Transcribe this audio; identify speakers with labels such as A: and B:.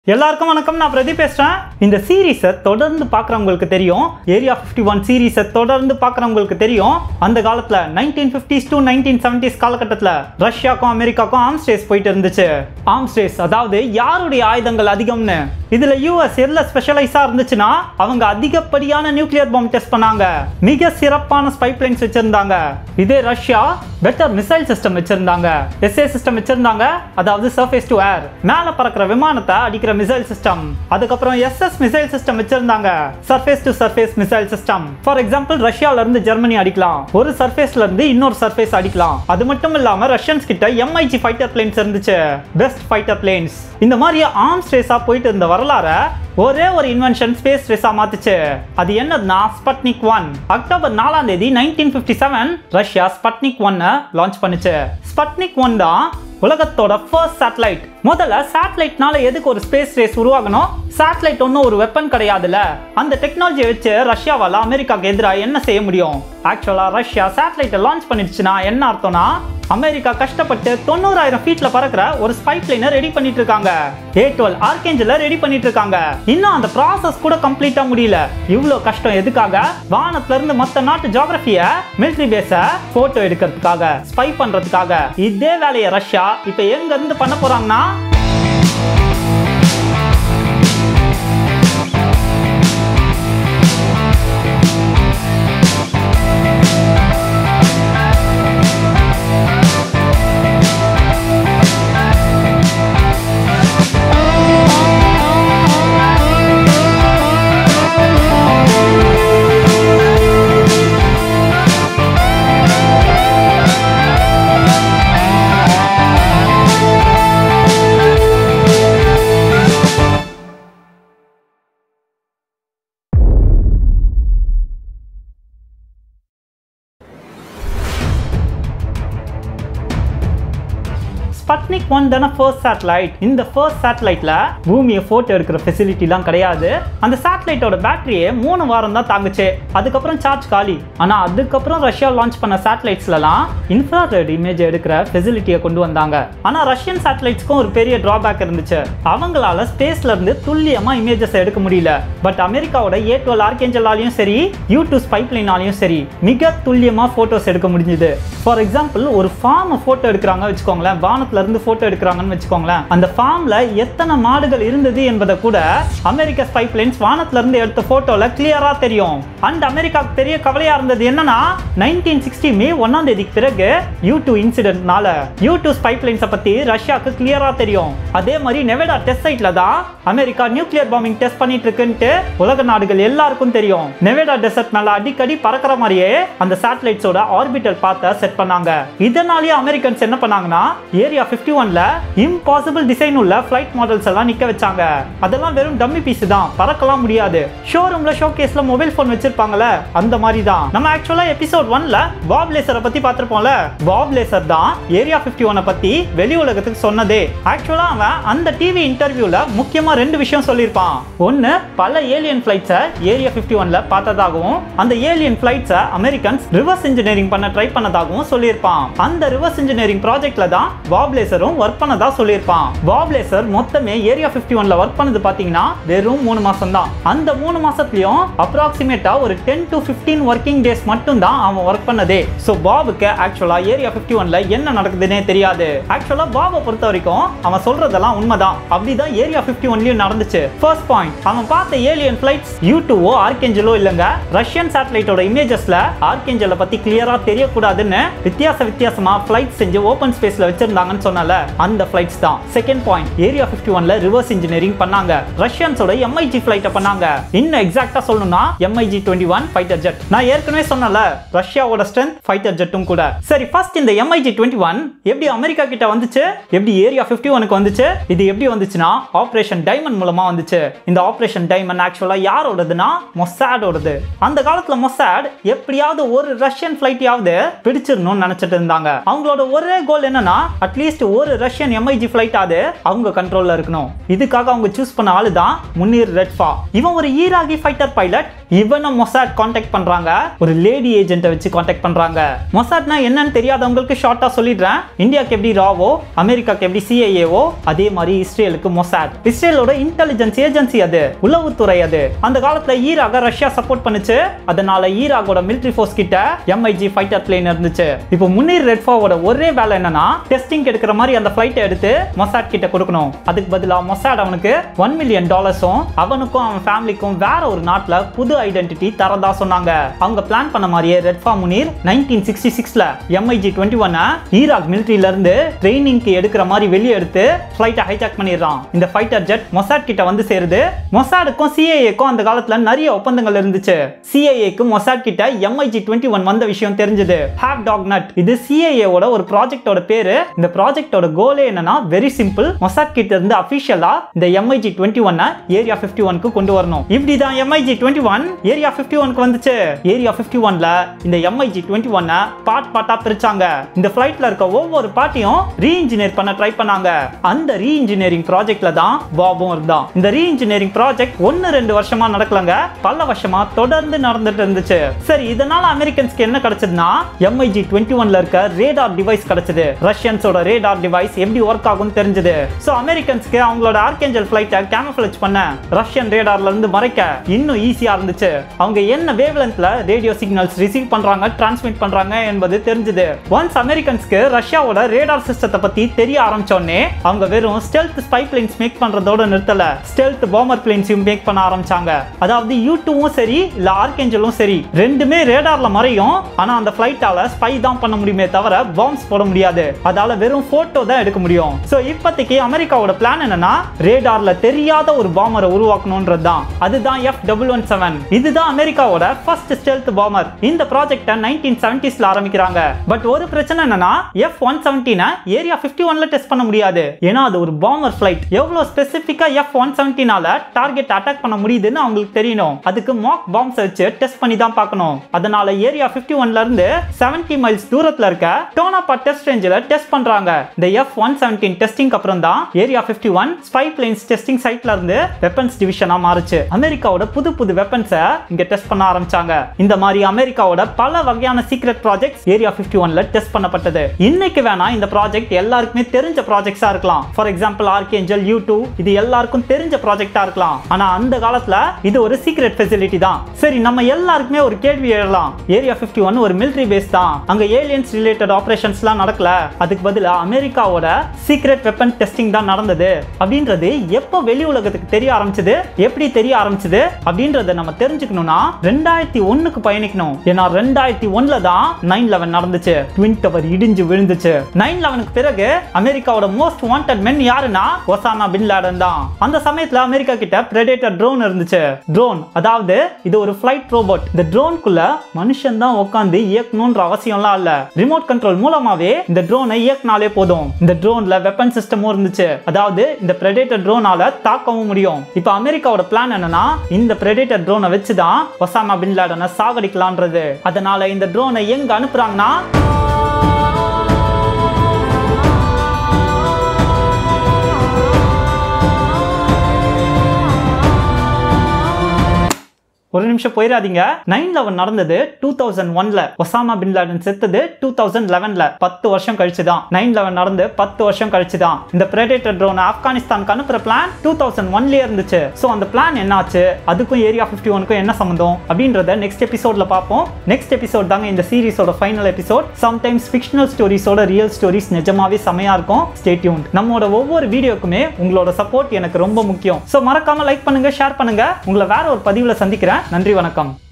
A: எல்லாருக்கும் வணக்கம் நான் பிரதீப் பேசுறேன் இந்த சீரீஸை தொடர்ந்து பார்க்குறவங்களுக்கு தெரியும் ஏரியா ஃபிஃப்டி ஒன் சீரீஸை தொடர்ந்து பார்க்குறவங்களுக்கு தெரியும் அந்த காலத்தில் nineteen fifties to nineteen seventies காலகட்டத்தில் ரஷ்யாக்கும் அமெரிக்காக்கும் ஆர்ம்ஸ் ரேஸ் போயிட்டு இருந்துச்சு ஆர்ம்ஸ் ரேஸ் அதாவது யாருடைய ஆயுதங்கள் அதிகம்னு இதுல யூஎஸ் எதுல ஸ்பெஷலைஸா இருந்துச்சுன்னா அவங்க அதிகப்படியான நியூக்ளியர் பாம் டெஸ்ட் பண்ணாங்க மிக சிறப்பான ஸ்பை பிளைன்ஸ் வச்சிருந்தாங்க இதே ரஷ்யா பெட்டர் மிசைல் சிஸ்டம் வச்சிருந்தாங்க எஸ்ஏ சிஸ்டம் வச்சிருந்தாங்க அதாவது சர்ஃபேஸ் டு ஏர் மேல பறக்கிற விமானத்தை அடிக்கிற மிசைல் சிஸ்டம் அதுக்கப்புறம் எஸ்எஸ் மிசைல் சிஸ்டம் வச்சிருந்தாங்க surface to surface missile system for example ரஷ்யால இருந்து ஜெர்மனி அடிக்கலாம் ஒரு சர்ஃபேஸ்ல இருந்து இன்னொரு சர்ஃபேஸ் அடிக்கலாம் அது மட்டும் இல்லாம ரஷ்யன்ஸ் கிட்ட எம்ஐஜி ஃபைட்டர் பிளேன்ஸ் இருந்துச்சு பெஸ்ட் ஃபைட்டர் பிளேன்ஸ் இந்த மாதிரி ஆர்ம்ஸ் ரேஸா போயிட்டு இருந்த வரலாற ஒரே ஒரு இன்வென்ஷன் ஸ்பேஸ் ரேஸா மாத்துச்சு அது என்னதுன்னா ஸ்பட்னிக் ஒன் அக்டோபர் நாலாம் தேதி nineteen fifty seven Russia Sputnik ஒன்னை லான்ச் பண்ணுச்சு ஸ்பட்னிக் ஒன் தான் உலகத்தோட ஃபர்ஸ்ட் சேட்டலைட் முதல்ல சேட்டலைட்னால எதுக்கு ஒரு ஸ்பேஸ் ரேஸ் உருவாகணும் சேட்டலைட் ஒன்றும் ஒரு வெப்பன் கிடையாதுல்ல அந்த டெக்னாலஜியை வச்சு ரஷ்யாவால் அமெரிக்காவுக்கு எதிராக என்ன செய்ய முடியும் ஆக்சுவலாக ரஷ்யா சேட்டலைட்டை லான்ச் பண்ணிடுச்சுன்னா என்ன அர்த்தம்னா அமெரிக்கா கஷ்டப்பட்டு தொண்ணூறாயிரம் ஃபீட்ல பறக்கிற ஒரு ஸ்பை பிளைனை ரெடி பண்ணிட்டு இருக்காங்க ஏ டுவெல் ஆர்கேஞ்சல ரெடி பண்ணிட்டு இருக்காங்க இன்னும் அந்த ப்ராசஸ் கூட கம்ப்ளீட்டா முடியல இவ்வளோ கஷ்டம் எதுக்காக வானத்துல இருந்து மொத்த நாட்டு ஜியாகிரபிய மிலிட்டரி பேஸ போட்டோ எடுக்கிறதுக்காக ஸ்பை பண்றதுக்காக இதே வேலையை ரஷ்யா இப்ப எங்க இருந்து பண்ண போறாங்கன்னா ஸ்பட்னிக் ஒன் தானே ஃபர்ஸ்ட் சேட்டலைட் இந்த ஃபர்ஸ்ட் சேட்டலைட்ல பூமியை போட்டோ எடுக்கிற ஃபெசிலிட்டிலாம் கிடையாது அந்த சேட்டலைட்டோட பேட்டரியே மூணு வாரம் தான் தாங்குச்சு அதுக்கப்புறம் சார்ஜ் காலி ஆனா அதுக்கப்புறம் ரஷ்யா லான்ச் பண்ண சேட்டலைட்ஸ்லாம் இன்ஃப்ராரெட் இமேஜ் எடுக்கிற ஃபெசிலிட்டியை கொண்டு வந்தாங்க ஆனா ரஷ்யன் சேட்டலைட்ஸ்க்கும் ஒரு பெரிய டிராபேக் இருந்துச்சு அவங்களால ஸ்பேஸ்ல இருந்து துல்லியமா இமேஜஸ் எடுக்க முடியல பட் அமெரிக்காவோட ஏ டுவெல் ஆர்கேஞ்சலாலையும் சரி யூ டூ ஸ்பைப்லைனாலையும் சரி மிக துல்லியமா போட்டோஸ் எடுக்க முடிஞ்சுது ஃபார் எக்ஸாம்பிள் ஒரு ஃபார்மை போட்டோ எடுக்கிறாங்க வச்சுக்கோங்களேன் வானத்துல இருந்து போட்டோ எடுக்கிறாங்கன்னு வச்சுக்கோங்களேன் அந்த ஃபார்ம்ல எத்தனை மாடுகள் இருந்தது என்பதை கூட அமெரிக்க ஸ்பை பிளேன்ஸ் வானத்துல இருந்து எடுத்த போட்டோல கிளியரா தெரியும் அண்ட் அமெரிக்காவுக்கு பெரிய கவலையா இருந்தது என்னன்னா நைன்டீன் சிக்ஸ்டி மே ஒன்னாம் தேதிக்கு பிறகு யூ டூ இன்சிடென்ட்னால யூ டூ ஸ்பை பிளேன்ஸை பத்தி ரஷ்யாவுக்கு கிளியரா தெரியும் அதே மாதிரி நெவடா டெஸ்ட் சைட்ல தான் அமெரிக்கா நியூக்ளியர் பாம்பிங் டெஸ்ட் பண்ணிட்டு இருக்குன்ட்டு உலக நாடுகள் எல்லாருக்கும் தெரியும் நெவடா டெசர்ட் மேல அடிக்கடி பறக்கிற மாதிரியே அந்த சேட்டலைட்ஸோட ஆர்பிட்டல் பாத்தை செட் பண்ணாங்க இதனாலேயே அமெரிக்கன்ஸ் என்ன பண்ணாங்கன்னா ஏரியா ஃபிஃப்டி ஒன்ல இம்பாசிபிள் டிசைன் உள்ள ஃபிளைட் மாடல்ஸ் எல்லாம் நிக்க வச்சாங்க அதெல்லாம் வெறும் டம்மி பீஸ் தான் பறக்கலாம் முடியாது ஷோரூம்ல ஷோ கேஸ்ல மொபைல் போன் வச்சிருப்பாங்கல்ல அந்த மாதிரி தான் நம்ம ஆக்சுவலா எபிசோட் ஒன்ல பாப் லேசரை பத்தி பார்த்திருப்போம்ல பாப் லேசர் தான் ஏரியா ஃபிஃப்டி ஒனை பத்தி வெளி உலகத்துக்கு சொன்னதே ஆக்சுவலா அவன் அந்த டிவி இன்டர்வியூல முக்கியமா ரெண்டு விஷயம் சொல்லியிருப்பான் ஒன்னு பல ஏலியன் ஃபிளைட்ஸை ஏரியா ஃபிஃப்டி ஒன்ல பார்த்ததாகவும் அந்த ஏலியன் ஃபிளைட்ஸை அமெரிக்கன்ஸ் ரிவர்ஸ் இன்ஜினியரிங் பண்ண ட்ரை பண்ணதாகவும் சொல்லியிருப்பான் அந்த ரிவர்ஸ் இன்ஜினியரிங் ப்ராஜெக்ட்ல தான் பாப் லேசரும் ஒர்க் பண்ணதா சொல்லியிருப்பான் பாப் லேசர் மொத்தமே ஏரியா ஃபிஃப்டி ஒன்ல ஒர்க் பண்ணது பாத்தீங்கன்னா வெறும் மூணு மாசம் தான் அந்த மூணு மாசத்துலயும் அப்ராக்சிமேட்டா ஒரு ten to fifteen working days மட்டும் தான் அவன் ஒர்க் பண்ணதே ஸோ பாபுக்கு ஆக்சுவலா ஏரியா ஃபிஃப்டி ஒன்ல என்ன நடக்குதுன்னே தெரியாது ஆக்சுவலா பாபை பொறுத்த வரைக்கும் அவன் சொல்றதெல்லாம் உண்மைதான் அப்படிதான் ஏரியா ஃபிஃப்டி ஒன்லயும் நடந்துச்சு ஃபர்ஸ்ட் பாயிண்ட் அவன் பார்த்த ஏலியன் ஃபிளைட்ஸ் யூ டூவோ ஆர்கேஞ்சலோ இல்லைங்க ரஷ்யன் சேட்டலைட்டோட இமேஜஸ்ல ஆர்கேஞ்சலை பத்தி கிளியரா தெரியக்கூடாதுன்னு வித்தியாச வித்தியாசமா ஃபிளைட் செஞ்சு ஓப்பன் ஸ்பேஸ்ல வச்சிருந்தாங்கன்னு சொன்னல அந்த ஃபிளைட்ஸ் தான் செகண்ட் பாயிண்ட் ஏரியா ஃபிஃப்டி ஒன்ல ரிவர்ஸ் இன்ஜினியரிங் பண்ணாங்க ரஷ்யன்ஸோட எம்ஐஜி ஃபிளைட்டை பண்ணாங்க இன்னும் எக்ஸாக்டா சொல்லணும்னா MiG twenty one fighter jet நான் ஏற்கனவே சொன்னல ரஷ்யாவோட ஸ்ட்ரென்த் ஃபைட்டர் ஜெட்டும் கூட சரி ஃபர்ஸ்ட் இந்த எம்ஐஜி டுவெண்ட்டி ஒன் எப்படி அமெரிக்கா கிட்ட வந்துச்சு எப்படி ஏரியா ஃபிஃப்டி ஒனுக்கு வந்துச்சு இது எப்படி வந்துச்சுன்னா ஆபரேஷன் டைமண்ட் மூலமா வந்துச்சு இந்த ஆபரேஷன் டைமண்ட் ஆக்சுவலா யாரோடதுன்னா மொசாடோடது அந்த காலத்துல மொசாட் எப்படியாவது ஒரு ரஷ்யன் ஃபிளைட்டையாவது பிடிச்சிடணும்னு நினைச்சிட்டு இருந்தாங்க அவங்களோட ஒரே கோல் என்னன்னா அட்லீஸ்ட் ஒரு ரஷ்யன் எம்ஐஜி ஃபிளைட் ஆகுது அவங்க கண்ட்ரோல்ல இருக்கணும் இதுக்காக அவங்க சூஸ் பண்ண ஆளு தான் முன்னீர் ரெட்ஃபா இவன் ஒரு ஈராகி ஃபைட்டர் பைலட் இவனை மொசாட் காண்டாக்ட் பண்றாங்க ஒரு லேடி ஏஜென்ட்டை வச்சு காண்டாக்ட் பண்றாங்க மொசாட்னா என்னன்னு தெரியாதவங்களுக்கு ஷார்ட்டா சொல்லிடுறேன் இந்தியாக்கு எப்படி ராவோ அமெரிக்காக்கு எப்படி சிஐஏவோ அதே மாதிரி இஸ்ரேலுக்கு மொசாட் இஸ்ரேலோட இன்டெலிஜென்ஸ் ஏஜென்சி அது உளவுத்துறை அது அந்த காலத்துல ஈராக ரஷ்யா சப்போர்ட் பண்ணுச்சு அதனால ஈராகோட மிலிட்டரி ஃபோர்ஸ் கிட்ட எம்ஐஜி ஃபைட்டர் பிளேன் இருந்துச்சு இப்போ முன்னீர் ரெட்ஃபாவோட ஒரே வேலை என்னன்னா டெஸ்டிங் எடுக்கிற மாதிரி அந்த ஃபிளைட்டை எடுத்து மொசாட் கிட்ட கொடுக்கணும் அதுக்கு பதிலா மொசாட் அவனுக்கு ஒன் மில்லியன் டாலர்ஸும் அவனுக்கும் அவன் ஃபேமிலிக்கும் வேற ஒரு நாட்டுல புது ஐடென்டிட்டி தரதா சொன்னாங்க அவங்க பிளான் பண்ண மாதிரியே ரெட்ஃபா முனீர் நைன்டீன் சிக்ஸ்டி சிக்ஸ்ல எம்ஐஜி டுவெண்ட்டி ஒன்னை ஈராக் மிலிட்டரியில இருந்து ட்ரைனிங்க்கு எடுக்கிற மாதிரி வெளியே எடுத்து ஃபிளைட்டை ஹைஜாக் பண்ணிடுறான் இந்த ஃபைட்டர் ஜெட் மொசாட் கிட்ட வந்து சேருது மொசாடுக்கும் சிஏஏக்கும் அந்த காலத்துல நிறைய ஒப்பந்தங்கள் இருந்துச்சு சிஏஏக்கு மொசாட் கிட்ட எம்ஐஜி டுவெண்ட்டி ஒன் வந்த விஷயம் தெரிஞ்சது ஹேவ் டாக் நட் இது சிஏஏவோட ஒரு ப்ராஜெக்டோட பேரு இந்த ப்ராஜெக்டோட கோலே என்னன்னா வெரி சிம்பிள் மொசாட் கிட்ட இருந்து அபிஷியலா இந்த எம்ஐஜி டுவெண்ட்டி ஒன்னை ஏரியா ஃபிஃப்டி ஒன்க்கு கொண்டு வரணும் இப்படிதான் MIG twenty one area fifty ஒன்க்கு வந்துச்சு ஏரியா ஃபிஃப்டி ஒன்ல இந்த எம்ஐஜி டுவெண்ட்டி ஒன்னை பார்ட் பார்ட்டா பிரிச்சாங்க இந்த ஃபிளைட்ல இருக்க ஒவ்வொரு பார்ட்டியும் ரீஇன்ஜினியர் பண்ண ட்ரை பண்ணாங்க அந்த ரீஇன்ஜினியரிங் ப்ராஜெக்ட்ல தான் பாபும் இருந்தான் இந்த ரீஇன்ஜினியரிங் ப்ராஜெக்ட் ஒன்னு ரெண்டு வருஷமா நடக்கலங்க பல வருஷமா தொடர்ந்து நடந்துட்டு இருந்துச்சு சரி இதனால அமெரிக்கன்ஸ்க்கு என்ன கிடைச்சதுன்னா எம்ஐஜி டுவெண்ட்டி ஒன்ல இருக்க ரேடார் டிவைஸ் கிடைச்சது ரஷ்யன்ஸோட ரேடார் டிவைஸ் எப்படி ஒர்க் ஆகும்னு தெரிஞ்சது சோ அமெரிக்கன்ஸ்க்கு அவங்களோட ஆர்கேஞ்சல் ஃபிளைட்டை கேமஃபிளேஜ் பண்ண ரஷ்யன் ரேடார்ல இருந்து மறைக்க இன்னும் ஈஸியா இருந்துச்சு அவங்க என்ன வேவ்லென்த்ல ரேடியோ சிக்னல்ஸ் ரிசீவ் பண்றாங்க டிரான்ஸ்மிட் பண்றாங்க என்பது தெரிஞ்சது ஒன்ஸ் அமெரிக்கன்ஸ்க்கு ரஷ்யாவோட ரேடார் சிஸ்டத்தை பத்தி தெரிய ஆரம்பிச்சோடனே அவங்க வெறும் ஸ்டெல்த் ஸ்பை பிளேன்ஸ் மேக் பண்றதோட நிறுத்தல ஸ்டெல்த் பாம்பர் பிளேன்ஸையும் மேக் பண்ண ஆரம்பிச்சாங்க அதாவது யூ டூவும் சரி இல்ல ஆர்கேஞ்சலும் சரி ரெண்டுமே ரேடார்ல மறையும் ஆனா அந்த ஃபிளைட்டால ஸ்பை தான் பண்ண முடியுமே தவிர பாம்ஸ் போட முடியாது அதால வெறும் போட்டோ தான் எடுக்க முடியும் சோ இப்போதைக்கு அமெரிக்காவோட பிளான் என்னன்னா ரேடார்ல தெரியாத ஒரு பாமரை உருவாக்கணும்ன்றது தான் அதுதான் எஃப் டபுள் ஒன் செவன் இதுதான் அமெரிக்காவோட ஃபர்ஸ்ட் ஸ்டெல்த் பாமர் இந்த ப்ராஜெக்டை நைன்டீன் செவன்டிஸ்ல ஆரம்பிக்கிறாங்க பட் ஒரு பிரச்சனை என்னன்னா எஃப் ஒன் செவன்டீனை ஏரியா ஃபிஃப்டி ஒன்ல டெஸ்ட் பண்ண முடியாது ஏன்னா அது ஒரு பாமர் ஃபிளைட் எவ்வளவு ஸ்பெசிஃபிக்கா எஃப் ஒன் செவன்டீனால டார்கெட் அட்டாக் பண்ண முடியுதுன்னு அவங்களுக்கு தெரியணும் அதுக்கு மாக் பாம்ஸ் வச்சு டெஸ்ட் பண்ணி தான் பார்க்கணும் அதனால ஏரியா ஃபிஃப்டி ஒன்ல இருந்து செவன்டி மைல்ஸ் தூரத்துல இருக்க டோனாப்பா டெஸ்ட் ரேஞ்சில் டெஸ்ட் பண்றாங்க இந்த எஃப் ஒன் செவன்டீன் டெஸ்டிங் அப்புறம் தான் area fifty one spy planes testing சைட்ல இருந்து வெப்பன்ஸ் டிவிஷனா மாறுச்சு அமெரிக்காவோட புது புது வெப்பன்ஸை இங்க டெஸ்ட் பண்ண ஆரம்பிச்சாங்க இந்த மாதிரி அமெரிக்காவோட பல வகையான சீக்ரெட் ப்ராஜெக்ட்ஸ் ஏரியா ஃபிஃப்டி ஒன்ல டெஸ்ட் பண்ணப்பட்டது இன்னைக்கு வேணா இந்த ப்ராஜெக்ட் எல்லாருக்குமே தெரிஞ்ச ப்ராஜெக்ட்ஸா இருக்கலாம் for example Archangel U two இது எல்லாருக்கும் தெரிஞ்ச ப்ராஜெக்டா இருக்கலாம் ஆனா அந்த காலத்துல இது ஒரு சீக்ரெட் ஃபெசிலிட்டி தான் சரி நம்ம எல்லாருக்குமே ஒரு கேள்வி எழலாம் ஏரியா ஃபிஃப்டி ஒன் ஒரு மிலிட்டரி பேஸ் தான் அங்க ஏலியன்ஸ் ரிலேட்டட் ஆபரேஷன்ஸ்லாம் நடக்கல அதுக்கு பதிலா அமெரிக்காவோட சீக்ரெட் வெப்பன் டெஸ்டிங் தான் நடந்தது அப்படின்றது எப்போ வெளி உலகத்துக்கு தெரிய ஆரம்பிச்சது எப்படி தெரிய ஆரம்பிச்சது அப்படின்றத நம்ம தெரிஞ்சுக்கணும்னா ரெண்டாயிரத்தி ஒண்ணுக்கு பயணிக்கணும் ஏன்னா ரெண்டாயிரத்தி ஒன்ல தான் நைன் லெவன் நடந்துச்சு ட்வின் டவர் இடிஞ்சு விழுந்துச்சு நைன் லெவனுக்கு பிறகு அமெரிக்காவோட மோஸ்ட் வாண்டட் மென் யாருன்னா ஒசாமா பின் லாடன் தான் அந்த சமயத்துல அமெரிக்கா கிட்ட பிரெடேட்டர் ட்ரோன் இருந்துச்சு ட்ரோன் அதாவது இது ஒரு ஃபிளைட் ரோபோட் இந்த ட்ரோனுக்குள்ள மனுஷன் தான் உட்காந்து இயக்கணும்ன்ற அவசியம்லாம் இல்ல ரிமோட் கண்ட்ரோல் மூலமாவே இந்த ட்ரோனை இயக்குனாலே போதும் இந்த ட்ரோன்ல வெப்பன் சிஸ்டமும் இருந்துச்சு அதாவது இந்த பிரெடேட்டர் ட்ரோனால தாக்கவும் முடியும் இப்போ அமெரிக்காவோட பிளான் என்னன்னா இந்த பிரெடேட்டர் ட்ரோனை வச்சு தான் ஒசாமா பின் லாடனை சாகடிக்கலான்றது அதனால இந்த ட்ரோனை எங்க அனுப்புறாங்கன்னா ஒரு நிமிஷம் போயிடாதீங்க நைன் லெவன் நடந்தது டூ தௌசண்ட் ஒன்ல ஒசாமா பின் லாடன் செத்தது டூ தௌசண்ட் லெவன்ல பத்து வருஷம் கழிச்சு தான் நைன் லெவன் நடந்து பத்து வருஷம் கழிச்சு தான் இந்த பிரெடேட்டர் ட்ரோன் ஆப்கானிஸ்தானுக்கு அனுப்புற பிளான் டூ தௌசண்ட் ஒன்லயே இருந்துச்சு ஸோ அந்த பிளான் என்னாச்சு அதுக்கும் ஏரியா ஃபிஃப்டி ஒனுக்கும் என்ன சம்மந்தம் அப்படின்றத நெக்ஸ்ட் எபிசோட்ல பார்ப்போம் நெக்ஸ்ட் எபிசோட் தாங்க இந்த சீரிஸோட ஃபைனல் எபிசோட் சம்டைம்ஸ் ஃபிக்ஷனல் ஸ்டோரிஸோட ரியல் ஸ்டோரிஸ் நிஜமாவே செமையா இருக்கும் ஸ்டே டியூன் நம்மளோட ஒவ்வொரு வீடியோக்குமே உங்களோட சப்போர்ட் எனக்கு ரொம்ப முக்கியம் ஸோ மறக்காம லைக் பண்ணுங்க ஷேர் பண்ணுங்க உங்களை வேற ஒரு பதிவில் சந்திக்கிறேன் நன்றி வணக்கம்